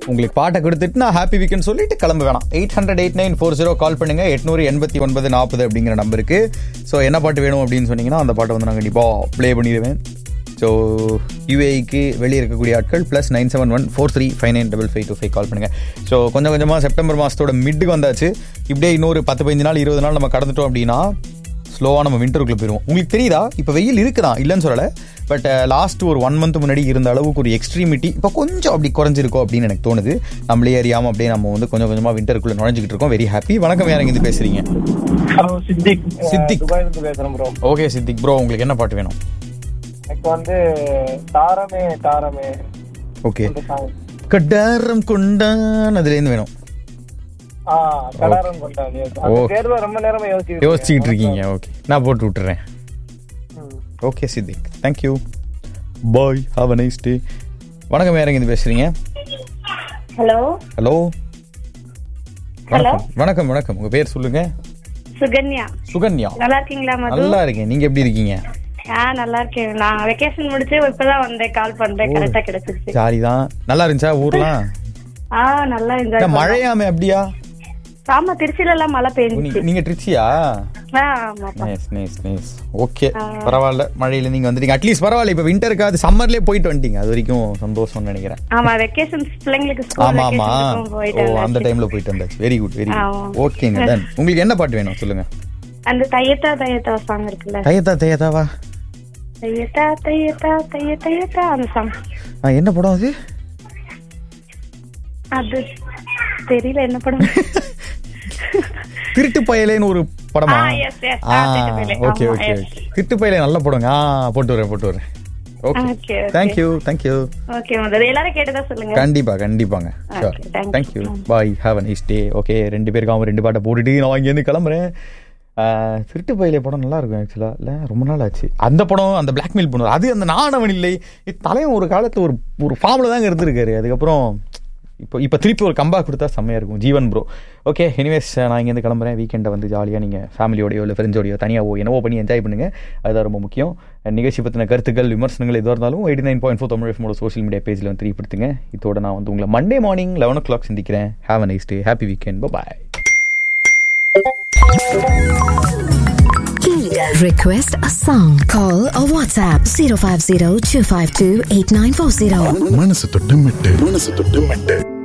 உங்களுக்கு பாட்டை கொடுத்துட்டு நான் ஹாப்பி வீக்கெண்ட் சொல்லிட்டு கிளம்ப வேணாம் eight hundred eight nine four zero call பண்ணுங்க எட்நூறு எண்பத்தி ஒன்பது நாற்பது அப்படிங்கிற நம்பருக்கு ஸோ என்ன பாட்டு வேணும் அப்படின்னு சொன்னீங்கன்னா அந்த பாட்டை வந்து நான் கண்டிப்பாக ப்ளே பண்ணிடுவேன் ஸோ யூஏக்கு வெளியே இருக்கக்கூடிய ஆட்கள் plus nine seven one four three five nine double five two five call பண்ணுங்கள் ஸோ கொஞ்சம் கொஞ்சமாக செப்டம்பர் மாதத்தோட மிட்டுக்கு வந்தாச்சு இப்படியே இன்னொரு பத்து பதினஞ்சு நாள் இருபது நாள் நம்ம கடந்துட்டோம் அப்படின்னா ஸ்லோவாக நம்ம விண்டருக்குள்ளே போயிடுவோம் உங்களுக்கு தெரியுதா இப்போ வெயில் இருக்குதான் இல்லைன்னு சொல்லலை பட் லாஸ்ட் ஒரு ஒன் மந்த் முன்னாடி இருந்த அளவுக்கு ஒரு எக்ஸ்ட்ரீமிட்டி இப்போ கொஞ்சம் அப்படி குறைஞ்சிருக்கோம் அப்படின்னு எனக்கு தோணுது நம்மளே அறியாமல் அப்படியே நம்ம வந்து கொஞ்சம் கொஞ்சமாக விண்டருக்குள்ளே நுழைஞ்சிக்கிட்டு இருக்கோம் வெரி ஹாப்பி வணக்கம் யார் இருந்து பேசுறீங்க ஹலோ சித்திக் சித்திக். துபாயில இருந்து பேசுறேன் ப்ரோ ஓகே சித்திக் ப்ரோ உங்களுக்கு என்ன பாட்டு வேணும் எனக்கு வந்து தாரமே தாரமே ஓகே இந்த சாங் கட்டாரம் கொண்டான் அதுலேருந்து வேணும் ஆ கடாரம் கொண்டாடி அந்த ஓ. தேர்வை ரொம்ப நேரமா யோசிச்சு யோசிச்சுக்கிட்டு இருக்கீங்க ஓகே நான் போட்டு விட்டுறேன் okay Siddique thank you bye have a nice day வணக்கம் யார் இருந்து பேசுறீங்க ஹலோ ஹலோ வணக்கம் வணக்கம் வணக்கம் உங்க பேர் சொல்லுங்க சுகன்யா சுகன்யா நல்லா இருக்கீங்களா மது நல்லா இருக்கேன் நீங்க எப்படி இருக்கீங்க ஆ நல்லா இருக்கேன் நான் வெக்கேஷன் முடிச்சு இப்பதான் வந்தேன் கால் பண்றேன் கரெக்டா கிடைச்சிருச்சு ஜாலி தான் நல்லா இருந்துச்சா ஊர்லாம் ஆ நல்லா என்ன, என்ஜாய் மழையாமே அப்படியா ஆமா திருச்சியில எல்லாம் மழை ஓ, பெஞ்சிச்சு நீங்க- நீங்க ட்ரிச்சியா ஆ ஆமாப்பா நைஸ் நைஸ் நைஸ் ஓகே பரவாயில்ல மழையில நீங்க வந்துட்டீங்க அட்லீஸ்ட் பரவாயில்ல இப்ப விண்டருக்காது சம்மர்லயே போயிட்டு வந்துட்டீங்க அது வரைக்கும் சந்தோஷம்னு நினைக்கிறேன் ஆமா வெக்கேஷன் பிள்ளைங்களுக்கு ஸ்கூல் ஆமா ஆமா வெக்கேஷன் ஓ போயிட்டு அந்த வந்தாச்சு. டைம்ல போயிட்டு வந்தாச்சு வெரி குட் வெரி ஆமா. குட் ஓகேங்க தென் உங்களுக்கு என்ன பாட்டு வேணும் சொல்லுங்க அந்த தையத்தா தையத்தா சாங் இருக்குல்ல தையத்தா தையத்தாவா தையத்தா தையத்தா தைய தையத்தா அந்த சாங் ஆ, என்ன படம் அது அது தெரியல என்ன படம் திருட்டு பயலேன்னு ஒரு படமா ஆ, yes, yes. ஆ, திருட்டு பயலே. ஓகே ஆமா, ஓகே yes. ஓகே திருட்டு பயலே நல்ல படங்க ஆ போட்டு வரேன் போட்டு வரேன் okay Okay, okay. Thank you thank you okay முதல்ல எல்லாரும் கேட்டதா சொல்லுங்க கண்டிப்பா கண்டிப்பாங்க sure Okay, thank you. Thank you bye have a nice day okay ரெண்டு பேருக்கு அவன் ரெண்டு பாட்டை போட்டுட்டு நான் இங்கேருந்து கிளம்புறேன் ஆ, திருட்டு பயிலே படம் நல்லா இருக்கும் ஆக்சுவலாக இல்லை ரொம்ப நாள் ஆச்சு அந்த படம் அந்த பிளாக்மெயில் பண்ணுவார் அது அந்த நானவன் இல்லை இது தலைவன் ஒரு காலத்தில் ஒரு ஒரு ஃபார்மில் தாங்க இருந்திருக்காரு அதுக்கப்புறம் இப்போ இப்போ திருப்பி ஒரு கம்பா கொடுத்தா செம்மையாக இருக்கும் ஜீவன் ப்ரோ ஓகே எனிவேஸ் நான் இங்கேருந்து கிளம்புறேன் வீக்கெண்டை வந்து ஜாலியாக நீங்கள் ஃபேமிலியோடையோ இல்லை ஃப்ரெண்ட்ஸோடையோ தனியாகவோ என்னவோ பண்ணி என்ஜாய் பண்ணுங்கள் அதுதான் ரொம்ப முக்கியம் நிகழ்ச்சி பற்றின கருத்துக்கள் விமர்சனங்கள் எதுவாக இருந்தாலும் eighty nine point four Tamil எஃப்மோட சோஷியல் மீடியா பேஜில் வந்து தெரியப்படுத்துங்க இதோட நான் வந்து உங்களை Monday morning eleven o'clock சந்திக்கிறேன் have a nice day happy weekend bye Request a song. Call or WhatsApp 050 252 8940. மனசு தொட்டு மெட்டு மனசு தொட்டு மெட்டு